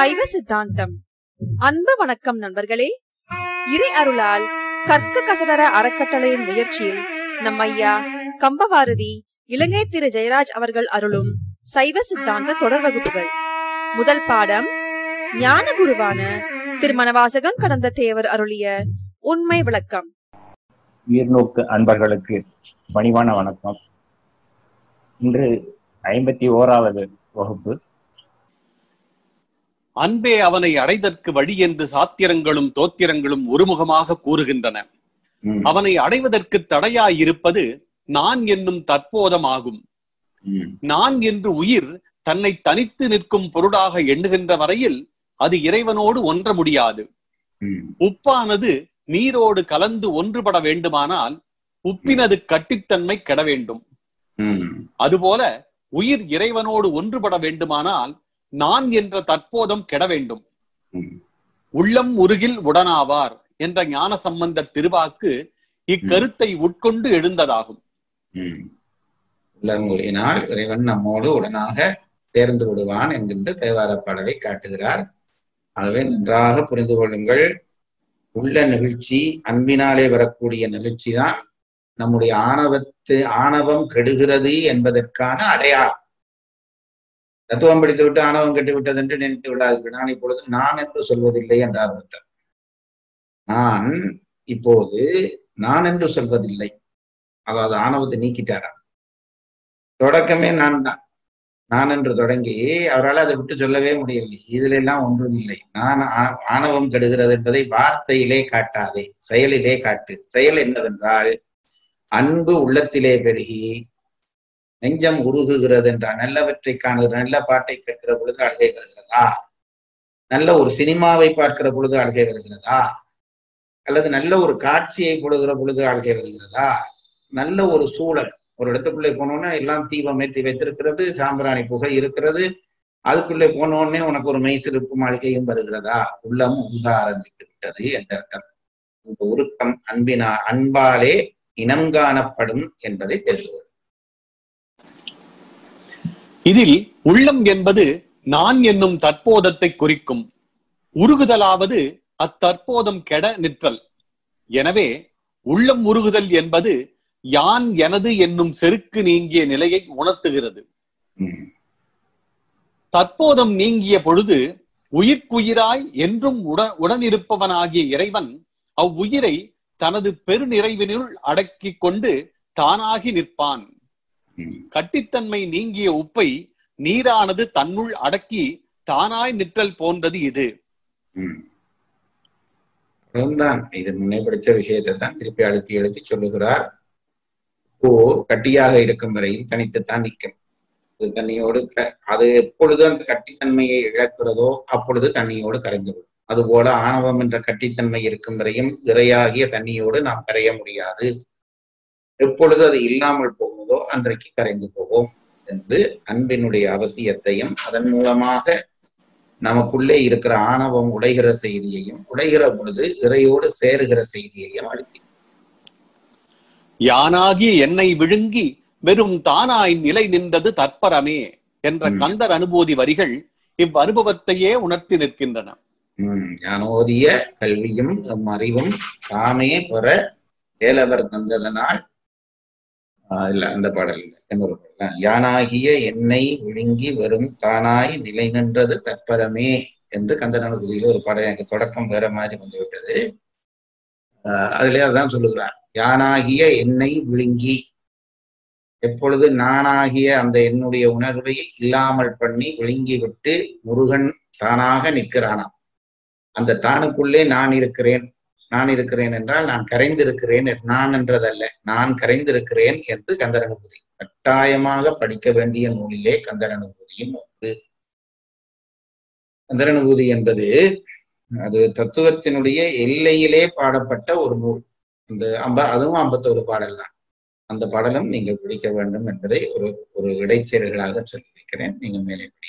சைவ சித்தாந்தம் அன்பு வணக்கம் நண்பர்களே இறை அருளால் கற்க கசடர அறக்கட்டளையின் முயற்சியில் நம் ஐயா கம்பவாரதி இலங்கை திரு ஜெயராஜ் அவர்கள் அருளும் சைவ சித்தாந்த தொடர் வகுப்புகள் முதல் பாடம் ஞான குருவான திருமணவாசகம் கடந்த தேவர் அருளிய உண்மை விளக்கம் உயிர்நோக்கு அன்பர்களுக்கு பணிவான வணக்கம் இன்று ஐம்பத்தி ஓராவது வகுப்பு அன்பே அவனை அடைதற்கு வழி என்று சாத்திரங்களும் தோத்திரங்களும் ஒருமுகமாக கூறுகின்றன ம், அவனை அடைவதற்கு தடையாயிருப்பது நான் என்னும் தற்போதமாகும் ம், நான் என்று உயிர் தன்னை தனித்து நிற்கும் பொருளாக எண்ணுகின்ற வரையில் அது இறைவனோடு ஒன்ற முடியாது ம், உப்பானது நீரோடு கலந்து ஒன்றுபட வேண்டுமானால் உப்பினது கட்டித்தன்மை கெட வேண்டும் ம், அதுபோல உயிர் இறைவனோடு ஒன்றுபட வேண்டுமானால் நான் என்ற தற்போதம் கெட வேண்டும் ம். உள்ளம் உருகில் உடனாவார் என்ற ஞான சம்பந்த திருவாக்கு இக்கருத்தை உட்கொண்டு எழுந்ததாகும் ம். உள்ளங்குறியினால் இறைவன் நம்மோடு உடனாக சேர்ந்து விடுவான் என்கின்ற தேவார பாடலை காட்டுகிறார் ஆகவே நன்றாக புரிந்து கொள்ளுங்கள் உள்ள நிகழ்ச்சி அன்பினாலே வரக்கூடிய நிகழ்ச்சி தான் நம்முடைய ஆணவத்து ஆணவம் கெடுகிறது என்பதற்கான அடையாளம் தத்துவம் படித்து விட்டு ஆணவம் கெட்டு விட்டது என்று நினைத்து விடாதீர்கள் நான் இப்பொழுது நான் என்று சொல்வதில்லை என்றார் ஒருத்தர் நான் இப்போது நான் என்று சொல்வதில்லை அதாவது ஆணவத்தை நீக்கிட்டாராம் தொடக்கமே நான் தான் நான் என்று தொடங்கி அவரால் அதை விட்டு சொல்லவே முடியவில்லை இதுல எல்லாம் ஒன்றும் இல்லை நான் ஆ- ஆணவம் கெடுகிறது என்பதை வார்த்தையிலே காட்டாதே செயலிலே காட்டு செயல் என்னவென்றால் அன்பு உள்ளத்திலே பெருகி நெஞ்சம் உருகுகிறது என்றால் நல்லவற்றை காணுகிற நல்ல பாட்டை கேட்கிற பொழுது அழுகை வருகிறதா நல்ல ஒரு சினிமாவை பார்க்கிற பொழுது அழுகை வருகிறதா அல்லது நல்ல ஒரு காட்சியை போடுகிற பொழுது அழுகை வருகிறதா நல்ல ஒரு சூழல் ஒரு இடத்துக்குள்ளே போனோம்னா எல்லாம் தீபம் ஏற்றி வைத்திருக்கிறது சாம்பிராணி புகை இருக்கிறது அதுக்குள்ளே போன உடனே உனக்கு ஒரு மெய்சிலிருப்பும் அழுகையும் வருகிறதா உள்ளம் உங்க ஆரம்பித்து விட்டது என்ற அர்த்தம் இந்த உருக்கம் அன்பினா அன்பாலே இனம் காணப்படும் என்பதை தெரிந்து கொள். இதில் உள்ளம் என்பது நான் என்னும் தற்போதத்தை குறிக்கும் உருகுதலாவது அத்தற்போதம் கெட நிற்றல் எனவே உள்ளம் உருகுதல் என்பது யான் எனது என்னும் செருக்கு நீங்கிய நிலையை உணர்த்துகிறது ம், தற்போதம் நீங்கிய பொழுது உயிர்க்குயிராய் என்றும் உட உடனிருப்பவனாகிய இறைவன் அவ்வுயிரை தனது பெருநிறைவினுள் அடக்கிக் கொண்டு தானாகி நிற்பான் ம், கட்டித்தன்மை நீங்கிய உப்பை நீரானது தன்னுள் அடக்கி தானாய் நிற்றல் போன்றது இது ம். அவ்வளவுதான் இது முன்னே படிச்ச விஷயத்தை தான் திருப்பி அழுத்தி அழுத்தி சொல்லுகிறார் இப்போ கட்டியாக இருக்கும் வரையில் தனித்துத்தான் நிற்கும் அது தண்ணியோடு க- அது எப்பொழுது அந்த கட்டித்தன்மையை இழக்கிறதோ அப்பொழுது தண்ணியோடு கரைந்துவிடும் அதுபோல ஆணவம் என்ற கட்டித்தன்மை இருக்கும் வரையும் இறையாகிய தண்ணியோடு நாம் கரைய முடியாது எப்பொழுது அது இல்லாமல் போகிறதோ அன்றைக்கு கரைந்து போவோம் என்று அன்பினுடைய அவசியத்தையும் அதன் மூலமாக நமக்குள்ளே இருக்கிற ஆணவம் உடைகிற செய்தியையும் உடைகிற பொழுது இறையோடு சேருகிற செய்தியையும் அழுத்தி யானாகி என்னை விழுங்கி வெறும் தானாய் நிலை நின்றது தற்பரமே என்ற ம். கந்தர் அனுபூதி வரிகள் இவ்வனுபவத்தையே உணர்த்தி நிற்கின்றன உம் ஞானோதிய கல்வியும் எம் அறிவும் தாமே பெற ஏலவர் தந்ததனால் ஆஹ் இல்ல அந்த பாடல் இல்ல இன்னொரு பாடல் யானாகிய என்னை விழுங்கி வரும் தானாய் நிலை நின்றது தற்பரமே என்று கந்தனபுதியில ஒரு பாடல் எனக்கு தொடக்கம் வேற மாதிரி வந்து விட்டது ஆஹ் அதிலே அதான் சொல்லுகிறார் யானாகிய என்னை விழுங்கி எப்பொழுது நானாகிய அந்த என்னுடைய உணர்வை இல்லாமல் பண்ணி விழுங்கி விட்டு முருகன் தானாக நிற்கிறானாம் அந்த தானுக்குள்ளே நான் இருக்கிறேன் நான் இருக்கிறேன் என்றால் நான் கரைந்திருக்கிறேன் நான் என்றதல்ல நான் கரைந்திருக்கிறேன் என்று கந்தரனுபூதி கட்டாயமாக படிக்க வேண்டிய நூலிலே கந்தரனுபூதியும் ஒன்று கந்தரனுபூதி என்பது அது தத்துவத்தினுடைய எல்லையிலே பாடப்பட்ட ஒரு நூல் இந்த அம்ப அதுவும் ஐம்பத்தோரு பாடல் தான் அந்த பாடலும் நீங்கள் படிக்க வேண்டும் என்பதை ஒரு ஒரு இடைச்செருகளாக சொல்லி வைக்கிறேன் நீங்க மேலே படி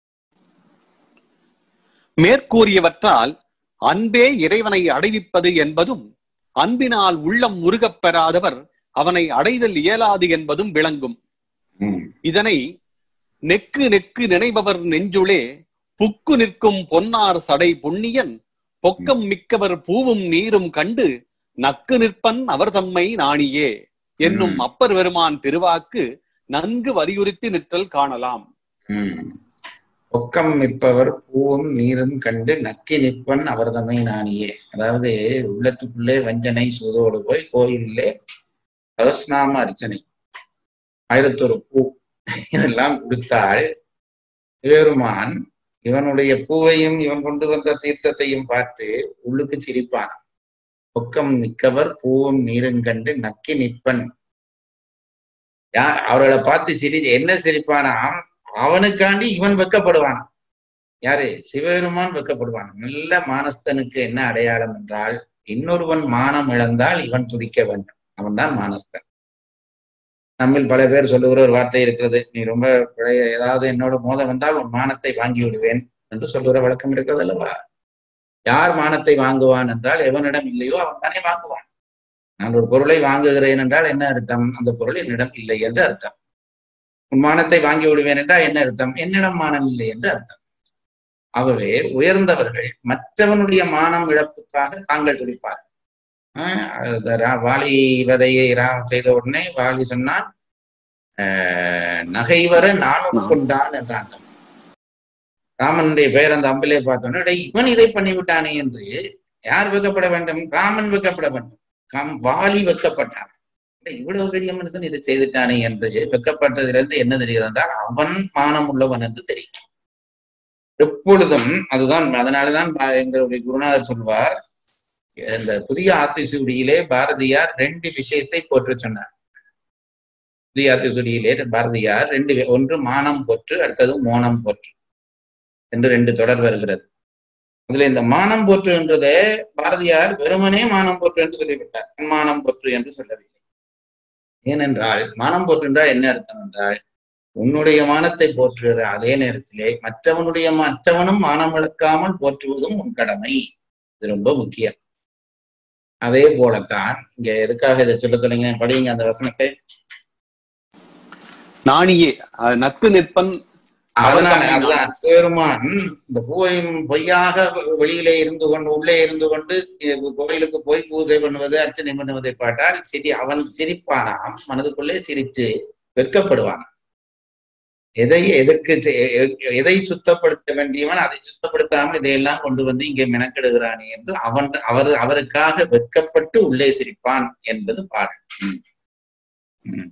மேற்கூறியவற்றால் அன்பே இறைவனை அடைவிப்பது என்பதும் அன்பினால் உள்ளம் முருகப் பெறாதவர் அவனை அடைதல் இயலாது என்பதும் விளங்கும் ம் இதனை நெக்கு நெக்கு நினைபவர் நெஞ்சுளே புக்கு நிற்கும் பொன்னார் சடை புண்ணியன் பொக்கம் மிக்கவர் பூவும் நீரும் கண்டு நக்கு நிற்பன் அவர் தம்மை நாணியே என்னும் ம். அப்பர் பெருமான் திருவாக்கு நன்கு வலியுறுத்தி நிற்றல் காணலாம் உம் பொக்கம் நிற்பவர் பூவும் நீரும் கண்டு நக்கி நிற்பன் அவர்தமை நாணியே அதாவது உள்ளத்துக்குள்ளே வஞ்சனை சூதோடு போய் கோயிலிலே சகஸ்நாம அர்ச்சனை ஆயிரத்தொரு பூ இதெல்லாம் கொடுத்தால் பெருமான் இவனுடைய பூவையும் இவன் கொண்டு வந்த தீர்த்தத்தையும் பார்த்து உள்ளுக்கு சிரிப்பான் பொக்கம் நிற்கவர் பூவும் நீரும் கண்டு நக்கி நிற்பன் யா அவர்களை பார்த்து சிரி என்ன சிரிப்பானாம் அவனுக்காண்டி இவன் வெக்கப்படுவான் யாரு சிவபெருமான் வெக்கப்படுவான் நல்ல மானஸ்தனுக்கு என்ன அடையாளம் என்றால் இன்னொருவன் மானம் இழந்தால் இவன் துடிக்க வேண்டும் அவன்தான் மானஸ்தன் நம்மில் பல பேர் சொல்லுகிற ஒரு வார்த்தை இருக்கிறது நீ ரொம்ப பழைய ஏதாவது என்னோட மோத வந்தால் உன் மானத்தை வாங்கி விடுவேன் என்று சொல்லுகிற வழக்கம் இருக்கிறது அல்லவா யார் மானத்தை வாங்குவான் என்றால் எவனிடம் இல்லையோ அவன் தானே வாங்குவான் நான் ஒரு பொருளை வாங்குகிறேன் என்றால் என்ன அர்த்தம் அந்த பொருள் என்னிடம் இல்லை என்று அர்த்தம் உன் மானத்தை வாங்கி விடுவேன் என்றால் என்ன அர்த்தம் என்னிடம் மானம் இல்லை என்று அர்த்தம் ஆகவே உயர்ந்தவர்கள் மற்றவனுடைய மானம் இழப்புக்காக தாங்கள் துடிப்பார் ஆஹ் அது ரா- வாலி வதையை ராம் செய்த உடனே வாலி சொன்னான் ஆஹ் நகைவர நானும் கொண்டான் என்றான் ராமனுடைய பெயர் அந்த அம்பிலே பார்த்தோன்னே "டேய், இவன் இதை பண்ணிவிட்டானே என்று யார் வெக்கப்பட வேண்டும் ராமன் வெக்கப்பட வேண்டும் கம் வாலி வெக்கப்பட்டான் "டேய், இவ்வளவு பெரிய மனுஷன் இதை செய்துட்டானே என்று வெக்கப்பட்டதிலிருந்து என்ன தெரிகிறது என்றால் அவன் மானம் உள்ளவன் என்று தெரியும் எப்பொழுதும் அதுதான் அதனாலதான் பா- எங்களுடைய குருநாதர் சொல்வார் இந்த புதிய ஆத்திசூடியிலே பாரதியார் ரெண்டு விஷயத்தை போற்ற சொன்னார் புதிய ஆத்திசூடியிலே பாரதியார் ரெண்டு வி- ஒன்று மானம் போற்று அடுத்தது மோனம் போற்று என்று ரெண்டு தொடர் வருகிறது அதுல இந்த மானம் போற்று என்றதே பாரதியார் வெறுமனே மானம் போற்று என்று சொல்லிவிட்டார் மானம் போற்று என்று சொல்லவில்லை ஏனென்றால் மானம் போற்று என்றால் என்ன அர்த்தம் என்றால் உன்னுடைய மானத்தை போற்றுகிற அதே நேரத்திலே மற்றவனுடைய மற்றவனும் மானம் இழக்காமல் போற்றுவதும் உன் கடமை இது ரொம்ப முக்கியம் அதே போலத்தான் இங்க எதுக்காக இதை சொல்ல தொடங்க படிங்க அந்த வசனத்தை நாணியே அஹ் நக்கு நிற்பன் அதனால அவர்தான் அதுதான் சிவபெருமான் இந்த பூவையும் பொய்யாக வெளியிலே இருந்து கொண்டு உள்ளே இருந்து கொண்டு இ- கோயிலுக்கு போய் பூஜை பண்ணுவது அர்ச்சனை பண்ணுவதை பார்த்தால் சிரி அவன் சிரிப்பானாம் மனதுக்குள்ளே சிரிச்சு வெட்கப்படுவான் எதை எதற்கு செ- எ- எதை சுத்தப்படுத்த வேண்டியவன் அதை சுத்தப்படுத்தாமல் இதையெல்லாம் கொண்டு வந்து இங்கே மெனக்கெடுகிறானே என்று அவன் அவர் அவருக்காக வெட்கப்பட்டு உள்ளே சிரிப்பான் என்பது பாடல் ம். ம்.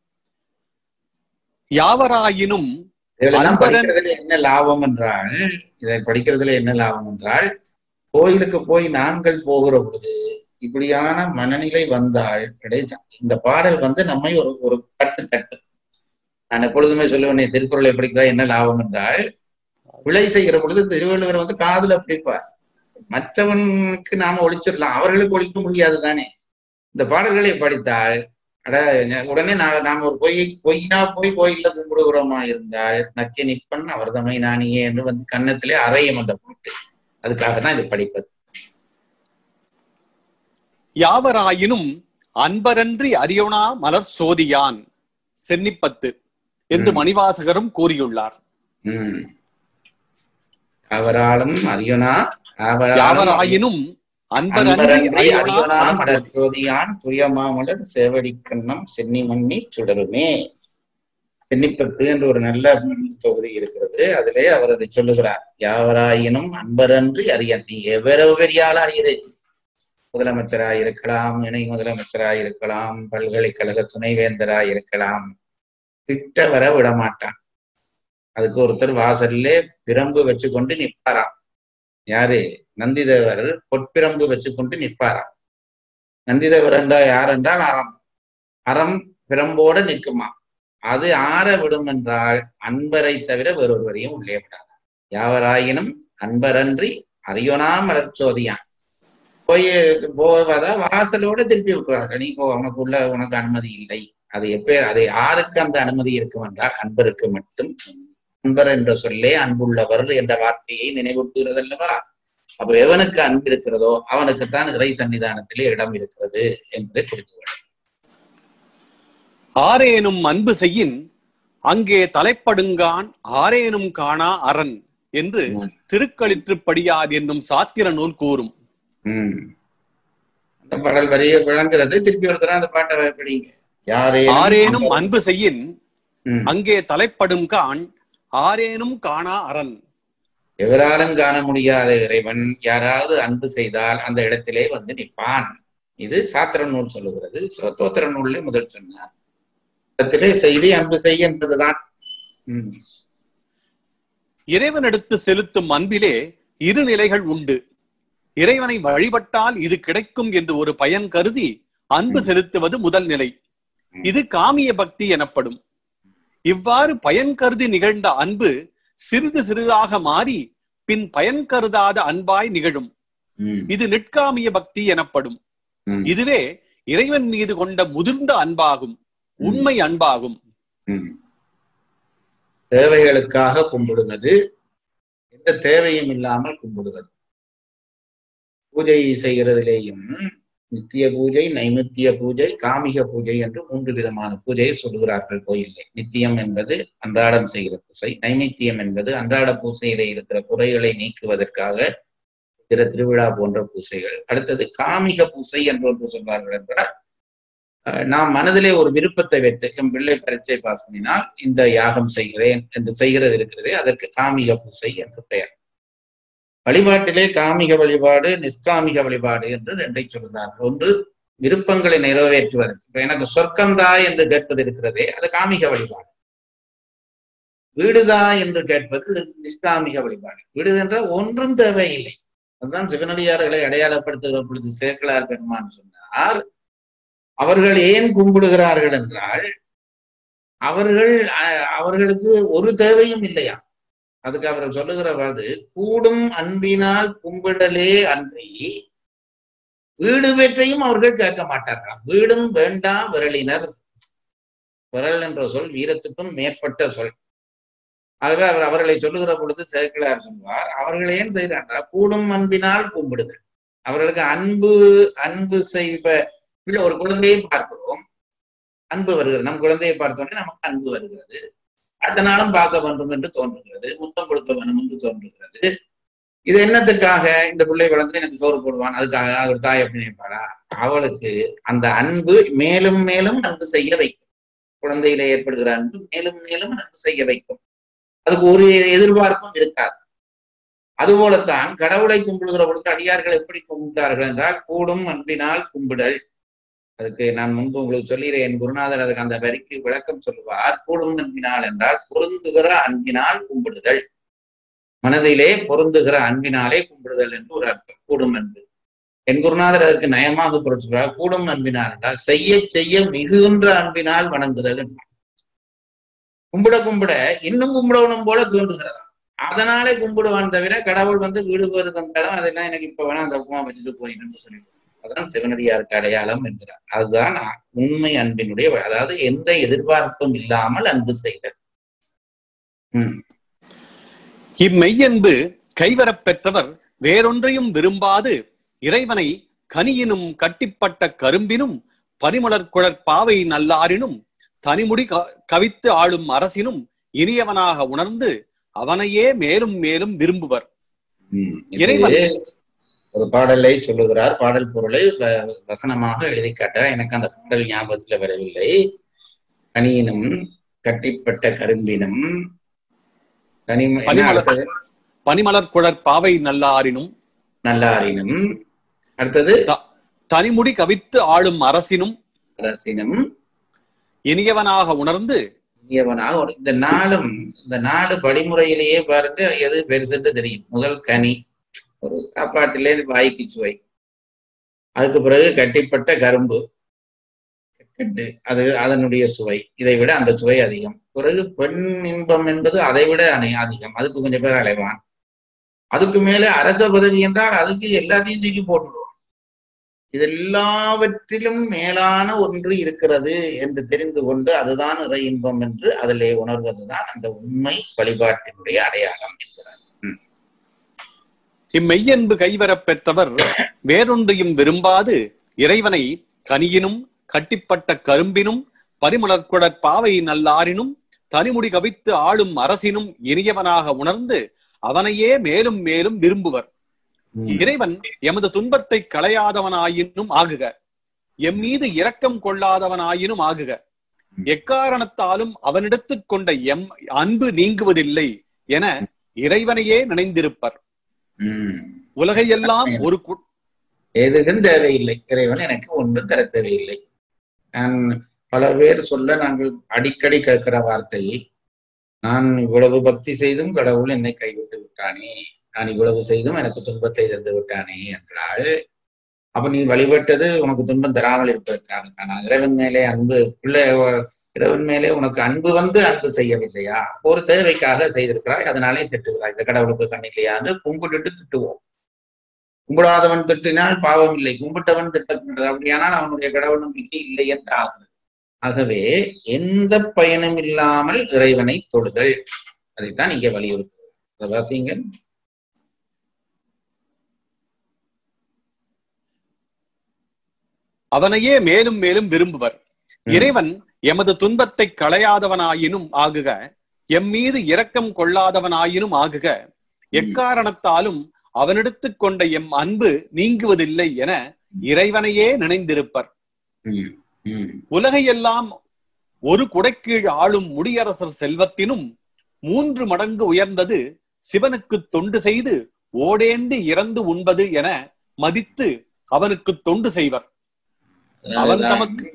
யாவராயினும் இதெல்லாம் அன்பரன் படிக்கிறதுல என்ன லாபம் என்றால் இதை படிக்கிறதுல என்ன லாபம் என்றால் கோயிலுக்கு போய் நாங்கள் போகிற பொழுது இப்படியான மனநிலை வந்தால் கிடைச்சா இந்த பாடல் வந்து நம்மை ஒரு ஒரு கட்டு கட்டு நான் எப்பொழுதுமே சொல்லுவேன் திருக்குறளை படிக்கிறா என்ன லாபம் என்றால் பிழை செய்கிற பொழுது திருவள்ளுவர் வந்து காதுல பிடிப்பார் மற்றவனுக்கு நாம ஒழிச்சிடலாம் அவர்களுக்கு ஒழிக்க முடியாது தானே இந்த பாடல்களை படித்தால் அட உடனே நான் நாம ஒரு பொய் பொய்யா போய் கோயில்ல கும்பிடுகிறோமா இருந்தால் நக்கி நிப்பன் அவர்தமை நாணியே என்று வந்து கன்னத்திலே அறையும் அந்த பாட்டு அதுக்காக தான் இது படிப்பது யாவராயினும் அன்பரன்றி அறியோனா மலர் சோதியான் சென்னிப்பத்து என்று ம். மணிவாசகரும் கூறியுள்ளார் உம் அவராலும் அறியனா அவராலும் யாவராயினும் அன்பரன்றி அன்பரன்றி அறியோனா அறியனா மலர் மலர் சோதியான் துயமாமலர் சேவடி கண்ணம் சென்னி மண்ணி சுடருமே சென்னிப்பத்து என்று ஒரு நல்ல தொகுதி இருக்கிறது அதிலே அவர் அதை சொல்லுகிறார் யாவராயினும் அன்பரன்றி அறியன் நீ எவ்வளவு பெரிய ஆளா இரு முதலமைச்சராய் இருக்கலாம் இணை முதலமைச்சராய் இருக்கலாம் பல்கலைக்கழக துணைவேந்தராய் இருக்கலாம் கிட்ட வர விட மாட்டான் அதுக்கு ஒருத்தர் வாசல்லே பிரம்பு வச்சு கொண்டு நிப்பாராம் யாரு நந்திதேவர் பொற்பிரம்பு வச்சு கொண்டு நிற்பாராம் நந்திதேவர் என்றால் யார் என்றால் அறம் அறம் பிரம்போட நிற்குமா அது ஆற விடும் என்றால் அன்பரை தவிர வேறொருவரையும் உள்ளே விடாது யாவராயினும் அன்பரன்றி அறியோனா மலர்ச்சோதியான் போய் போவதா வாசலோட திருப்பி விட்டுறாங்க நீ போ உனக்கு உள்ள உனக்கு அனுமதி இல்லை அது எப்ப அது யாருக்கு அந்த அனுமதி இருக்கும் என்றால் அன்பருக்கு மட்டும் அன்பர் என்ற சொல்லே அன்புள்ளவர் என்ற வார்த்தையை நினைவூட்டுகிறது அல்லவா அப்ப எவனுக்கு அன்பு இருக்கிறதோ அவனுக்குத்தான் இறை சன்னிதானத்திலே இடம் இருக்கிறது என்பதை புரிந்து கொள்ள ஆரேனும் அன்பு செய்யின் அங்கே தலைப்படுங்கான் ஆரேனும் காணா அரண் என்று ம். திருக்களிற்றுப்படியார் என்னும் சாத்திர நூல் கூறும் ம். அந்த பாடல் வரிய விளங்குறது திருப்பி ஒரு தடவை அந்த பாட்டை படிங்க யாரேனும் ஆரேனும் அன்பு செய்யின் ம். அங்கே தலைப்படும் காண் ஆரேனும் காணா அரண் எவராலும் காண முடியாத இறைவன் யாராவது அன்பு செய்தால் அந்த இடத்திலே வந்து நிற்பான் இது சாத்திர நூல் சொல்லுகிறது சோத்தோத்திர நூல்ல முதல் சொன்னார் இடத்திலே செய்தி அன்பு செய் என்பதுதான் ம். இறைவனிடத்து செலுத்தும் அன்பிலே இரு நிலைகள் உண்டு இறைவனை வழிபட்டால் இது கிடைக்கும் என்று ஒரு பயன் கருதி அன்பு ம். செலுத்துவது முதல் நிலை ம். இது காமிய பக்தி எனப்படும் இவ்வாறு பயன் கருதி நிகழ்ந்த அன்பு சிறிது சிறிதாக மாறி பின் பயன் கருதாத அன்பாய் நிகழும் ம். இது நிற்காமிய பக்தி எனப்படும் ம். இதுவே இறைவன் மீது கொண்ட முதிர்ந்த அன்பாகும் உண்மை அன்பாகும் ம். தேவைகளுக்காக கும்பிடுவது எந்த தேவையும் இல்லாமல் கும்பிடுவது பூஜை செய்கிறதிலேயும் நித்திய பூஜை நைமித்திய பூஜை காமிக பூஜை என்று மூன்று விதமான பூஜையை சொல்லுகிறார்கள் கோயிலே நித்தியம் என்பது அன்றாடம் செய்கிற பூசை நைமித்தியம் என்பது அன்றாட பூசையிலே இருக்கிற குறைகளை நீக்குவதற்காக இருக்கிற திருவிழா போன்ற பூசைகள் அடுத்தது காமிக பூசை என்று ஒன்று சொல்வார்கள் என்றால் அஹ், நாம் மனதிலே ஒரு விருப்பத்தை வைத்து என் பிள்ளை பரீட்சை பாஸ் பண்ணினால் இந்த யாகம் செய்கிறேன் என்று செய்கிறது இருக்கிறதே அதற்கு காமிக பூசை என்று பெயர் வழிபாட்டிலே காமிக வழிபாடு நிஷ்காமிக வழிபாடு என்று ரெண்டை சொல்கிறார்கள் ஒன்று விருப்பங்களை நிறைவேற்றுவதற்கு இப்ப எனக்கு சொர்க்கந்தா என்று கேட்பது இருக்கிறதே அது காமிக வழிபாடு வீடுதா என்று கேட்பது நிஷ்காமிக வழிபாடு வீடு என்றால் ஒன்றும் தேவையில்லை அதுதான் சிவனடியார்களை அடையாளப்படுத்துகிற பொழுது சேக்கலார் பெருமான் சொன்னார் அவர்கள் ஏன் கும்பிடுகிறார்கள் என்றால் அவர்கள் அஹ், அவர்களுக்கு ஒரு தேவையும் இல்லையா அதுக்கு அவர் சொல்லுகிறவது கூடும் அன்பினால் கும்பிடலே அன்றி வீடு பெற்றையும் அவர்கள் கேட்க மாட்டார்களாம் வீடும் வேண்டா விரலினர் விரல் என்ற சொல் வீரத்துக்கும் மேற்பட்ட சொல் ஆகவே அவர் அவர்களை சொல்லுகிற பொழுது சேக்கிழார் சொல்வார் அவர்கள் ஏன் செய்கிறார்கள் கூடும் அன்பினால் கும்பிடுதல் அவர்களுக்கு அன்பு அன்பு செய்வ பிள்ளை ஒரு குழந்தையை பார்க்கிறோம் அன்பு வருகிறது நம் குழந்தையை பார்த்தோன்னே நமக்கு அன்பு வருகிறது அடுத்த நாளும் பார்க்க வேண்டும் என்று தோன்றுகிறது முத்தம் கொடுக்க வேண்டும் என்று தோன்றுகிறது இது என்னத்துக்காக இந்த பிள்ளை வளர்ந்து எனக்கு சோறு போடுவான் அதுக்காக ஒரு தாய் எப்படி நினைப்பாளா அவளுக்கு அந்த அன்பு மேலும் மேலும் அன்பு செய்ய வைக்கும் குழந்தையில ஏற்படுகிற அன்பு மேலும் மேலும் அன்பு செய்ய வைக்கும் அதுக்கு ஒரு எதிர்பார்ப்பும் இருக்காது அதுபோலத்தான் கடவுளை கும்பிடுகிற பொழுது அடியார்கள் எப்படி கும்பிட்டார்கள் என்றால் கூடும் அன்பினால் கும்பிடல் அதுக்கு நான் முன்பு உங்களுக்கு சொல்லிடுறேன் என் குருநாதர் அதுக்கு அந்த வரிக்கு விளக்கம் சொல்லுவார் கூடும் அன்பினால் என்றால் பொருந்துகிற அன்பினால் கும்பிடுதல் மனதிலே பொருந்துகிற அன்பினாலே கும்பிடுதல் என்று ஒரு அர்த்தம் கூடும் அன்பு என் குருநாதர் அதற்கு நயமாக பொருள் சொல்றார் கூடும் அன்பினால் என்றால் செய்ய செய்ய மிகுகின்ற அன்பினால் வணங்குதல் என்றார் கும்பிட கும்பிட இன்னும் கும்பிடணும் போல தோன்றுகிறதா அதனாலே கும்பிடுவான் தவிர கடவுள் வந்து வீடு பேரு தந்தாலும் அதெல்லாம் எனக்கு இப்ப வேணா அந்த உப்புமா வச்சுட்டு போயின்னு சொல்லி அதான் சிவனடியாருக்கு அடையாளம் என்கிறார் அதுதான் உண்மை அன்பினுடைய வழி. அதாவது எந்த எதிர்பார்ப்பும் இல்லாமல் அன்பு செய்தல் உம் இம்மெய்யன்பு கைவரப் பெற்றவர் வேறொன்றையும் விரும்பாது இறைவனை கனியினும் கட்டிப்பட்ட கரும்பினும் பனிமலர் குழற் பாவை நல்லாரினும் தனிமுடி க- கவித்து ஆளும் அரசினும் இனியவனாக உணர்ந்து அவனையே மேலும் மேலும் விரும்புவர் உம் இறைவன். இது ஒரு பாடலை சொல்லுகிறார் பாடல் பொருளை வ- வசனமாக எழுதி காட்டார் எனக்கு அந்த பாடல் ஞாபகத்துல வரவில்லை கனியினும் கட்டிப்பட்ட கரும்பினும் கனிம என்ன பனிமலர். அடுத்தது? பனிமலர் குழற் பாவை நல்லாரினும் நல்லாரினும் அடுத்தது தனிமுடி கவித்து ஆளும் அரசினும் அரசினும் இனியவனாக உணர்ந்து இனியவனாக ஒரு- இந்த நாளும் இந்த நாடு படிமுறையிலேயே பாருங்க எது பெருசுன்னு தெரியும் முதல் கனி ஒரு சாப்பாட்டிலே வாய்க்கு சுவை அதுக்கு பிறகு கட்டிப்பட்ட கரும்பு கட்டு அது அதனுடைய சுவை இதை விட அந்த சுவை அதிகம் பிறகு பெண் இன்பம் என்பது அதை விட அணி- அதிகம் அதுக்கு கொஞ்சம் பேர் அலைவான் அதுக்கு மேலே அரச பதவி என்றால் அதுக்கு எல்லாத்தையும் தூக்கி போட்டுடுவான் இது எல்லாவற்றிலும் மேலான ஒன்று இருக்கிறது என்று தெரிந்து கொண்டு அதுதான் இறை இன்பம் என்று அதிலே உணர்வதுதான் அந்த உண்மை வழிபாட்டினுடைய அடையாளம் என்கிறார் இம்மெய்யன்பு கைவரப் பெற்றவர் வேறொன்றையும் விரும்பாது இறைவனை கனியினும் கட்டிப்பட்ட கரும்பினும் பரிமலர் குழற் பாவை நல்லாரினும் தனிமுடி கவித்து ஆளும் அரசினும் இனியவனாக உணர்ந்து அவனையே மேலும் மேலும் விரும்புவர் ம். இறைவன் எமது துன்பத்தை களையாதவனாயினும் ஆகுக எம் மீது இரக்கம் கொள்ளாதவனாயினும் ஆகுக எக்காரணத்தாலும் அவனிடத்துக் கொண்ட எம் அன்பு நீங்குவதில்லை என இறைவனையே நினைந்திருப்பர் ம். உலகையெல்லாம் ஒரு கு- எதுவும் தேவையில்லை இறைவன் எனக்கு ஒன்றும் தர தேவையில்லை நான் பல பேர் சொல்ல நாங்கள் அடிக்கடி கேட்கிற வார்த்தை நான் இவ்வளவு பக்தி செய்தும் கடவுள் என்னை கைவிட்டு விட்டானே நான் இவ்வளவு செய்தும் எனக்கு துன்பத்தை தந்து விட்டானே என்றால் அப்ப நீ வழிபட்டது உனக்கு துன்பம் தராமல் இருப்பதற்காக நான் இறைவன் மேலே அன்பு பிள்ளை இறைவன் மேலே உனக்கு அன்பு வந்து அன்பு செய்யவில்லையா ஒரு தேவைக்காக செய்திருக்கிறாய் அதனாலே திட்டுகிறாய் இந்த கடவுளுக்கு கண் இல்லையா என்று கும்பிட்டுட்டு திட்டுவோம் கும்பிடாதவன் திட்டினால் பாவம் இல்லை கும்பிட்டவன் திட்டக்கூடாது அப்படியானால் அவனுடைய கடவுள் நம்பிக்கை இல்லை என்று ஆகிறது ஆகவே எந்த பயனும் இல்லாமல் இறைவனை தொழுதல் அதைத்தான் இங்கே வலியுறுத்துகிறது அதை வாசிங்க அவனையே மேலும் மேலும் விரும்புவர் ம். இறைவன் எமது துன்பத்தை களையாதவனாயினும் ஆகுக எம் மீது இரக்கம் கொள்ளாதவனாயினும் ஆகுக எக்காரணத்தாலும் அவனிடத்துக் கொண்ட எம் அன்பு நீங்குவதில்லை என இறைவனையே நினைந்திருப்பர் ம், ம், உலகையெல்லாம் ஒரு குடைக்கீழ் ஆளும் முடியரசர் செல்வத்தினும் மூன்று மடங்கு உயர்ந்தது சிவனுக்கு தொண்டு செய்து ஓடேந்தி இறந்து உண்பது என மதித்து அவனுக்கு தொண்டு செய்வர் அவன் அதனாலதான் தமக்கு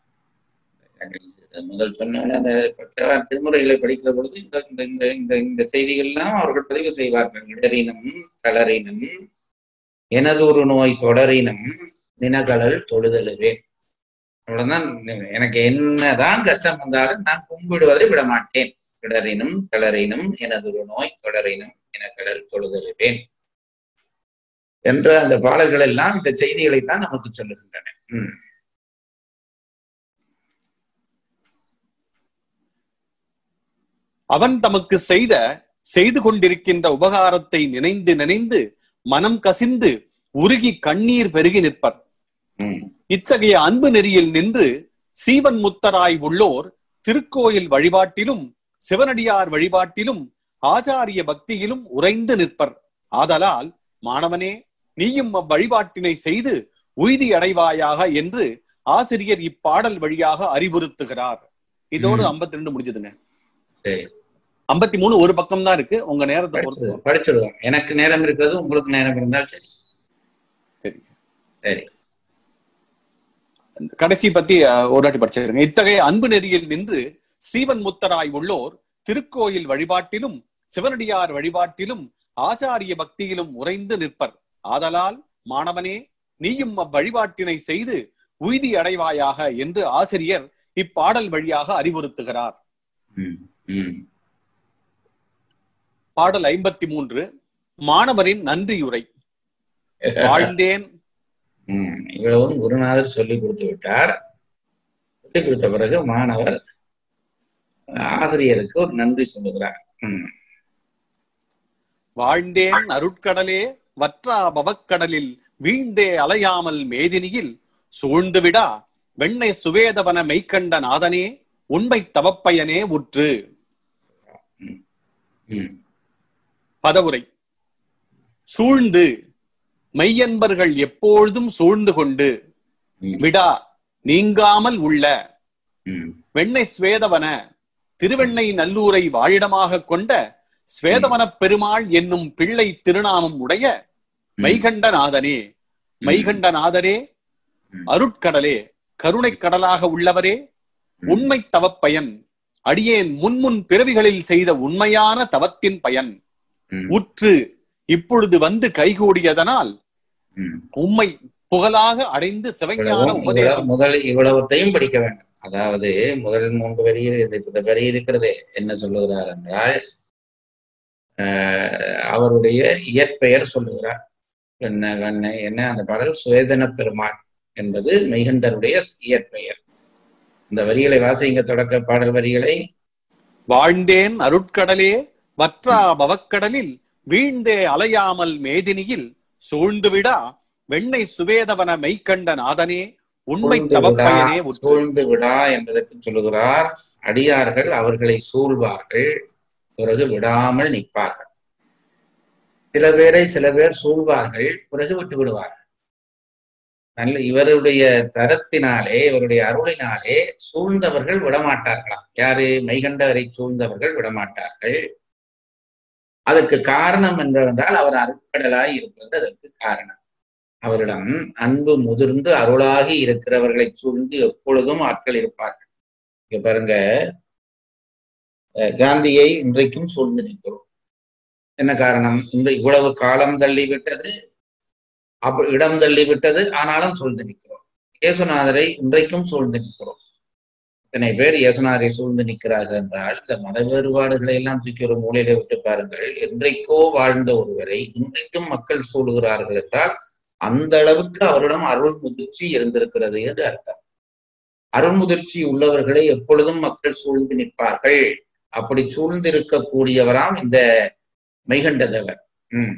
முதல் சொன்ன அந்த பட்டவார் திருமுறைகளை படிக்கிற பொழுது இந்த இந்த இந்த இந்த இந்த செய்திகள்லாம் அவர்கள் பதிவு செய்வார்கள் இடரினும் களரினும் எனதொரு நோய் தொடரினும் நினகலல் தொழுதலுவேன் அவ்வளவுதான் எனக்கு என்னதான் கஷ்டம் வந்தாலும் நான் கும்பிடுவதை விட மாட்டேன் இடரினும் களரினும் எனதொரு நோய் தொடரினும் எனக்கடல் தொழுதலுவேன் என்ற அந்த பாடல்கள் எல்லாம் இந்த செய்திகளைத்தான் நமக்கு சொல்லுகின்றன ம் அவன் தமக்கு செய்த செய்து கொண்டிருக்கின்ற உபகாரத்தை நினைந்து நினைந்து மனம் கசிந்து உருகி கண்ணீர் பெருகி நிற்பர் ம் இத்தகைய அன்பு நெறியில் நின்று சீவன் முத்தராய் உள்ளோர் திருக்கோயில் வழிபாட்டிலும் சிவனடியார் வழிபாட்டிலும் ஆச்சாரிய பக்தியிலும் உறைந்து நிற்பர் ஆதலால் மாணவனே நீயும் அவ்வழிபாட்டினை செய்து உய்தி அடைவாயாக என்று ஆசிரியர் இப்பாடல் வழியாக அறிவுறுத்துகிறார் இதோடு ம். 52 ரெண்டு முடிஞ்சதுங்க சரி. ஐம்பத்தி மூணு ஒரு பக்கம் தான் இருக்கு உங்க நேரத்தை பொறுத்து படிச்சிருவோம் படிச்சிருவோம் எனக்கு நேரம் இருக்கிறது உங்களுக்கு நேரம் இருந்தால் சரி சரி. சரி கடைசி பத்தி அஹ், ஒரு வாட்டி படிச்சிருங்க இத்தகைய அன்பு நெறியில் நின்று சீவன் முத்தராய் உள்ளோர் திருக்கோயில் வழிபாட்டிலும் சிவனடியார் வழிபாட்டிலும் ஆச்சாரிய பக்தியிலும் உறைந்து நிற்பர் ஆதலால் மாணவனே நீயும் அவ்வழிபாட்டினை செய்து உய்தி அடைவாயாக என்று ஆசிரியர் இப்பாடல் வழியாக அறிவுறுத்துகிறார் ம், ம். பாடல் ஐம்பத்தி மூன்று மாணவரின் நன்றியுரை வாழ்ந்தேன் ம். இவ்வளவும் குருநாதர் சொல்லி கொடுத்து விட்டார் சொல்லி கொடுத்த பிறகு மாணவர் ஆசிரியருக்கு ஒரு நன்றி சொல்லுகிறார் ம். வாழ்ந்தேன் அருட்கடலே வற்றா பவக்கடலில் வீழ்ந்தே அலையாமல் மேதினியில் சூழ்ந்து விடா வெண்ணை சுவேதவன மெய்க்கண்ட நாதனே உண்மை தவப்பயனே உற்று ம். பதவுரை சூழ்ந்து மெய்யன்பர்கள் எப்பொழுதும் சூழ்ந்து கொண்டு ம். விடா நீங்காமல் உள்ள ம். வெண்ணை ஸ்வேதவன திருவெண்ணை நல்லூரை வாழிடமாக கொண்ட ஸ்வேதவனப் பெருமாள் என்னும் பிள்ளை திருநாமம் உடைய மைகண்ட நாதனே மைகண்ட நாதரே ம். அருட்கடலே கருணைக் கடலாக உள்ளவரே உண்மை தவப்பயன் அடியேன் முன்முன் பிறவிகளில் செய்த உண்மையான தவத்தின் பயன் ம். உற்று இப்பொழுது வந்து கைகூடியதனால் ம். உம்மை புகழாக அடைந்து சிவஞான இவ்வளவும் உபதேசம் இவ்வளவு- முதல் இவ்வளவத்தையும் படிக்க வேண்டும் அதாவது முதல் மூன்று வரியில் இது இந்த வரி இருக்கிறது என்ன சொல்லுகிறார் என்றால் ஆஹ், அவருடைய இயற்பெயர் சொல்லுகிறார் என்ன என்ன என்ன அந்த பாடல் சுவேதன பெருமாள் என்பது மெய்கண்டருடைய இயற்பெயர் இந்த வரிகளை வாசிங்க தொடக்க பாடல் வரிகளை வாழ்ந்தேன் அருட்கடலே வற்றா பவக்கடலில் வீழ்ந்தே அலையாமல் மேதினியில் சூழ்ந்துவிடா வெண்ணை சுவேதவன மெய்க்கண்ட நாதனே உண்மை சூழ்ந்து விடா தவப்பயனே உற்று சூழ்ந்து விடா என்பதற்கு சொல்லுகிறார் அடியார்கள் அவர்களை சூழ்வார்கள் பிறகு விடாமல் நிற்பார்கள் சில பேரை சில பேர் சூழ்வார்கள் பிறகு விட்டு விடுவார்கள் நல்ல இவருடைய தரத்தினாலே இவருடைய அருளினாலே சூழ்ந்தவர்கள் விடமாட்டார்களாம் யாரு மெய்கண்டவரை சூழ்ந்தவர்கள் விடமாட்டார்கள் அதற்கு காரணம் என்னவென்றால் அவர் அருட்கடலாய் இருப்பது அதற்கு காரணம் அவரிடம் அன்பு முதிர்ந்து அருளாகி இருக்கிறவர்களை சூழ்ந்து எப்பொழுதும் ஆட்கள் இருப்பார்கள் இங்க பாருங்க அஹ் காந்தியை இன்றைக்கும் சூழ்ந்து நிற்கிறோம் என்ன காரணம் இந்த இவ்வளவு காலம் தள்ளி விட்டது அப்ப இடம் தள்ளி விட்டது ஆனாலும் சூழ்ந்து நிற்கிறோம் இயேசுநாதரை இன்றைக்கும் சூழ்ந்து நிற்கிறோம் இத்தனை பேர் இயேசுநாதரை சூழ்ந்து நிற்கிறார்கள் என்றால் இந்த மத வேறுபாடுகளை எல்லாம் தூக்கி ஒரு மூலையில விட்டு பாருங்கள் என்றைக்கோ வாழ்ந்த ஒருவரை இன்றைக்கும் மக்கள் சூழுகிறார்கள் என்றால் அந்த அளவுக்கு அவரிடம் அருள் முதிர்ச்சி இருந்திருக்கிறது என்று அர்த்தம் அருள் முதிர்ச்சி உள்ளவர்களை எப்பொழுதும் மக்கள் சூழ்ந்து நிற்பார்கள் அப்படி சூழ்ந்து இருக்கக்கூடியவராம் இந்த மெய்கண்டதவர் உம்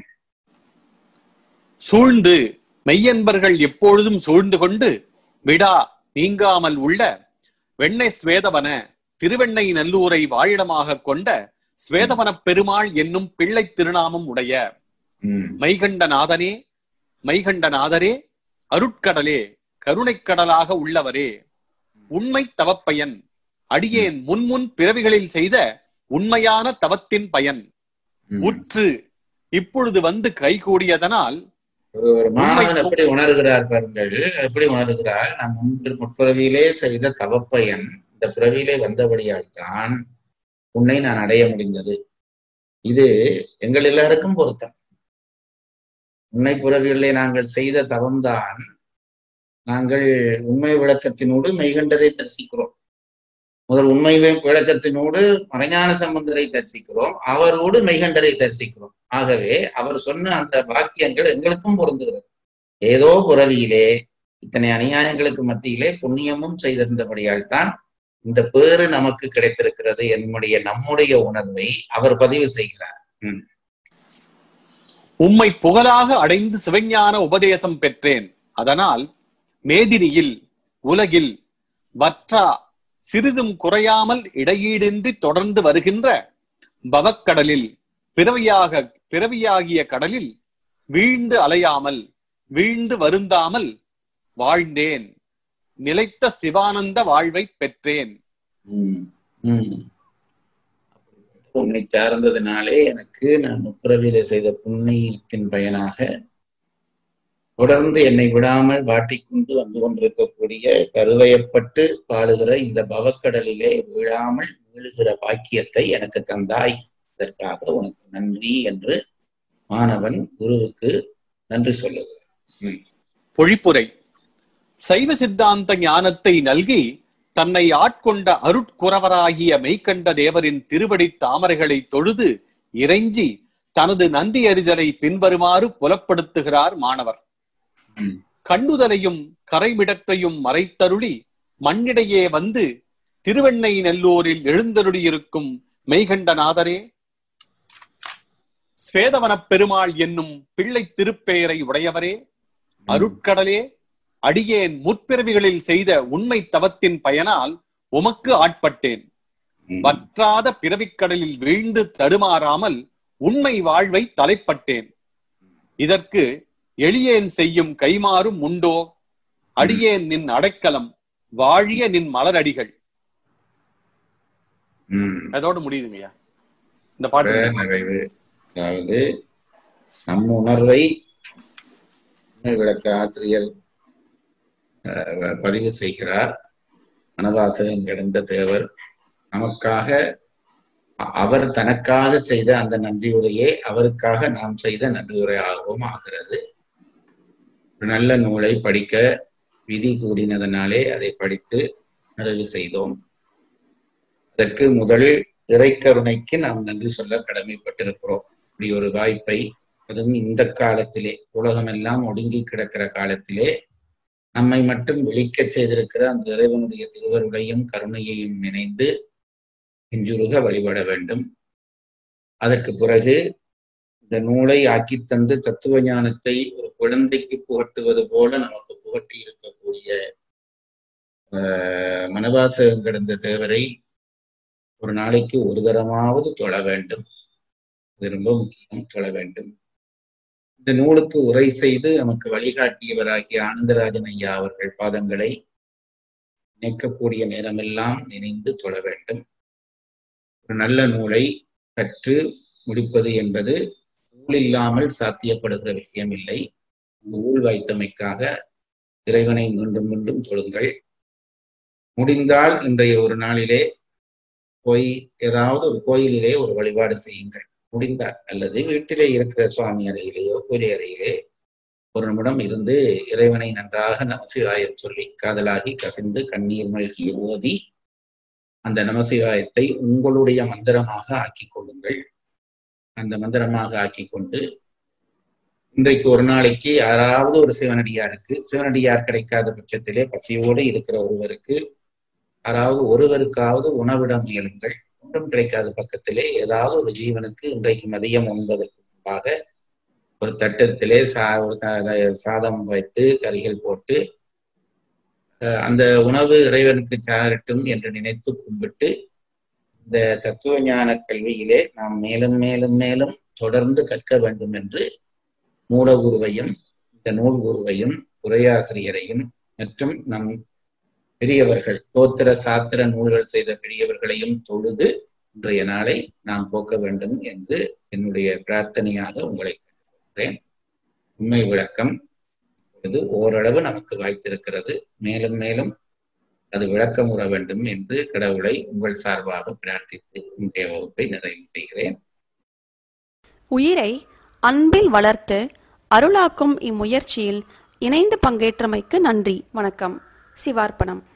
சூழ்ந்து மெய்யன்பர்கள் எப்பொழுதும் சூழ்ந்து கொண்டு விடா நீங்காமல் உள்ள வெண்ணை ஸ்வேதவன திருவெண்ணை நல்லூரை வாழிடமாக கொண்ட ஸ்வேதவனப் பெருமாள் என்னும் பிள்ளை திருநாமம் உடைய உம் மைகண்டநாதனே மைகண்டநாதரே அருட்கடலே கருணைக்கடலாக உள்ளவரே உண்மை தவப்பயன் அடியேன் முன்முன் பிறவிகளில் செய்த உண்மையான தவத்தின் பயன் உம். உற்று இப்பொழுது வந்து கைகூடியதனால் ஒரு ஒரு மாணவன் உண்மை- எப்படி உணர்கிறார் பாருங்கள் எப்படி உணர்கிறார் நாம் முன்பு முற்பிறவியிலே செய்த தவப்பயன் இந்த பிறவியிலே வந்தபடியால் தான் உன்னை நான் அடைய முடிந்தது இது எங்கள் எல்லாருக்கும் பொருத்தம் உன்னை பிறவியிலே நாங்கள் செய்த தவம்தான் நாங்கள் உண்மை விளக்கத்தினோடு மெய்கண்டரை தரிசிக்கிறோம் முதல் உண்மை வி- விளக்கத்தினோடு மறைஞான சம்பந்தரை தரிசிக்கிறோம் அவரோடு மெய்கண்டரை தரிசிக்கிறோம் ஆகவே அவர் சொன்ன அந்த வாக்கியங்கள் எங்களுக்கும் பொருந்துகிறது ஏதோ புறவியிலே இத்தனை அநியாயங்களுக்கு மத்தியிலே புண்ணியமும் செய்திருந்தபடியால் தான் இந்த பேறு நமக்கு கிடைத்திருக்கிறது என்னுடைய நம்முடைய உணர்வை அவர் பதிவு செய்கிறார் உம்மை புகழாக அடைந்து சிவஞான உபதேசம் பெற்றேன் அதனால் மேதினியில் உலகில் வற்றா சிறிதும் குறையாமல் இடையீடின்றி தொடர்ந்து வருகின்ற பவக்கடலில் பிறவியாக பிறவியாகிய கடலில் வீழ்ந்து அலையாமல் வீழ்ந்து வருந்தாமல் வாழ்ந்தேன் நிலைத்த சிவானந்த வாழ்வை பெற்றேன் உம் உம் உன்னை சார்ந்ததினாலே எனக்கு நான் முப்பிறவியிலே செய்த புண்ணியத்தின் பயனாக தொடர்ந்து என்னை விடாமல் வாட்டிக்கொண்டு வந்து கொண்டிருக்கக்கூடிய கருவையப்பட்டு பாடுகிற இந்த பவக்கடலிலே வீழாமல் வீழுகிற பாக்கியத்தை எனக்கு தந்தாய் இதற்காக உனக்கு நன்றி என்று மாணவன் குருவுக்கு நன்றி சொல்லுகிறார் பொழிப்புரை சைவ சித்தாந்த ஞானத்தை நல்கி தன்னை ஆட்கொண்ட அருட்குறவராகிய மெய்கண்ட தேவரின் திருவடி தாமரைகளை தொழுது இறைஞ்சி தனது நந்தி அறிதலை பின்வருமாறு புலப்படுத்துகிறார் மாணவர் ம். கண்ணுதலையும் கரைமிடத்தையும் மறைத்தருளி மண்ணிடையே வந்து திருவெண்ணை நல்லூரில் எழுந்தருளியிருக்கும் மெய்கண்டநாதரே ஸ்வேதவனப் பெருமாள் என்னும் பிள்ளை திருப்பெயரை உடையவரே அருட்கடலே அடியேன் முற்பிறவிகளில் செய்த உண்மை தவத்தின் பயனால் உமக்கு ஆட்பட்டேன் உம். வற்றாத பிறவிக்கடலில் வீழ்ந்து தடுமாறாமல் உண்மை வாழ்வை தலைப்பட்டேன் இதற்கு எளியேன் செய்யும் கைமாறும் உண்டோ அடியேன் நின் அடைக்கலம் வாழிய நின் மலரடிகள் உம். அதோட முடியுதுங்கய்யா இந்த பாட்டு பேர் நிறைவு அதாவது நம் உணர்வை உண்மை விளக்க ஆசிரியர் அஹ், பதிவு செய்கிறார் மனவாசகம் கிடந்த தேவர் நமக்காக அ- அவர் தனக்காக செய்த அந்த நன்றியுரையே அவருக்காக நாம் செய்த நன்றியுரையாகவும் ஆகிறது ஒரு நல்ல நூலை படிக்க விதி கூடினதனாலே அதை படித்து நிறைவு செய்தோம் அதற்கு முதல் இறைக்கருணைக்கு நாம் நன்றி சொல்ல கடமைப்பட்டிருக்கிறோம் இப்படி ஒரு வாய்ப்பை அதுவும் இந்த காலத்திலே உலகமெல்லாம் ஒடுங்கி கிடக்கிற காலத்திலே நம்மை மட்டும் விழிக்கச் செய்திருக்கிற அந்த இறைவனுடைய திருவருளையும் கருணையையும் நினைந்து நெஞ்சுருக வழிபட வேண்டும் அதற்கு பிறகு இந்த நூலை ஆக்கித் தந்து தத்துவ ஞானத்தை ஒரு குழந்தைக்கு புகட்டுவது போல நமக்கு புகட்டி இருக்கக்கூடிய ஆஹ், மனவாசகம் கிடந்த தேவரை ஒரு நாளைக்கு ஒரு தரமாவது தொழ வேண்டும் அது ரொம்ப முக்கியம் தொழ வேண்டும் இந்த நூலுக்கு உரை செய்து நமக்கு வழிகாட்டியவராகிய ஆனந்தராஜன் ஐயா அவர்கள் பாதங்களை நினைக்கக்கூடிய நேரமெல்லாம் நினைந்து தொழ வேண்டும் ஒரு நல்ல நூலை கற்று முடிப்பது என்பது ஊழ் இல்லாமல் சாத்தியப்படுகிற விஷயம் இல்லை ஊழ் வைத்தமைக்காக இறைவனை மீண்டும் மீண்டும் சொல்லுங்கள் முடிந்தால் இன்றைய ஒரு நாளிலே போய் ஏதாவது ஒரு கோயிலிலே ஒரு வழிபாடு செய்யுங்கள் முடிந்தால் அல்லது வீட்டிலே இருக்கிற சுவாமி அறையிலேயோ பூஜை அறையிலே ஒரு நிமிடம் இருந்து இறைவனை நன்றாக நமசிவாயம் சொல்லி காதலாகி கசிந்து கண்ணீர் மல்கி ஓதி அந்த நமசிவாயத்தை உங்களுடைய மந்திரமாக ஆக்கிக் கொள்ளுங்கள் அந்த மந்திரமாக ஆக்கி கொண்டு இன்றைக்கு ஒரு நாளைக்கு யாராவது ஒரு சிவனடியாருக்கு சிவனடியார் கிடைக்காத பட்சத்திலே பசியோடு இருக்கிற ஒருவருக்கு யாராவது ஒருவருக்காவது உணவிட முயலுங்கள் ஒன்றும் கிடைக்காத பக்கத்திலே ஏதாவது ஒரு ஜீவனுக்கு இன்றைக்கு மதியம் உண்பதற்கு முன்பாக ஒரு தட்டத்திலே சா ஒரு சாதம் வைத்து கறிகள் போட்டு அந்த உணவு இறைவனுக்கு சாரட்டும் என்று நினைத்து கும்பிட்டு இந்த தத்துவ ஞான கல்வியிலே நாம் மேலும் மேலும் மேலும் தொடர்ந்து கற்க வேண்டும் என்று மூலகுருவையும் இந்த நூல் குருவையும் உரையாசிரியரையும் மற்றும் நம் பெரியவர்கள் தோத்திர சாத்திர நூல்கள் செய்த பெரியவர்களையும் தொழுது இன்றைய நாளை நாம் போக்க வேண்டும் என்று என்னுடைய பிரார்த்தனையாக உங்களை கேட்டுக்கொள்கிறேன் உண்மை விளக்கம் இப்பொழுது ஓரளவு நமக்கு வாய்த்திருக்கிறது மேலும் மேலும் அது விளக்கம் உற வேண்டும் என்று கடவுளை உங்கள் சார்பாக பிரார்த்தித்து இன்றைய வகுப்பை நிறைவு செய்கிறேன் உயிரை அன்பில் வளர்த்து அருளாக்கும் இம்முயற்சியில் இணைந்து பங்கேற்றமைக்கு நன்றி வணக்கம் சிவார்ப்பணம்